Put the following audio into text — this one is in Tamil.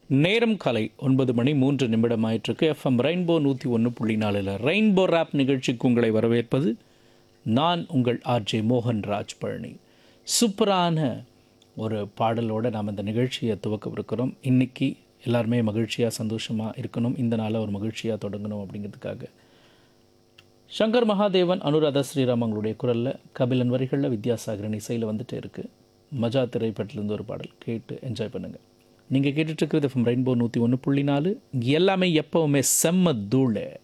நேரம் காலை ஒன்பது மணி மூன்று நிமிடம் ஆயிட்டிருக்கு எஃப்எம் ரெயின்போ நூற்றி ஒன்று புள்ளி நாலில் ரெயின்போ ரேப் நிகழ்ச்சிக்கு உங்களை வரவேற்பது நான் உங்கள் ஆர்ஜே மோகன்ராஜ் பழனி சூப்பரான ஒரு பாடலோடு நாம் இந்த நிகழ்ச்சியை துவக்கவிருக்கிறோம் இன்றைக்கி எல்லாருமே மகிழ்ச்சியாக சந்தோஷமாக இருக்கணும் இந்த நாளை ஒரு மகிழ்ச்சியாக தொடங்கணும் அப்படிங்கிறதுக்காக சங்கர் மகாதேவன் அனுராதா ஸ்ரீராம் அவங்களுடைய குரலில் கபிலன் வரிகளில் வித்யாசாகரன் இசையில் வந்துட்டே இருக்குது மஜா திரைப்படத்துலேருந்து ஒரு பாடல் கேட்டு என்ஜாய் பண்ணுங்கள் நீங்கள் கேட்டுட்ருக்கிறது எஃப்எம் ரெயின்போ நூற்றி ஒன்று புள்ளி நாலு இங்கே எல்லாமே எப்போவுமே செம்ம தூளை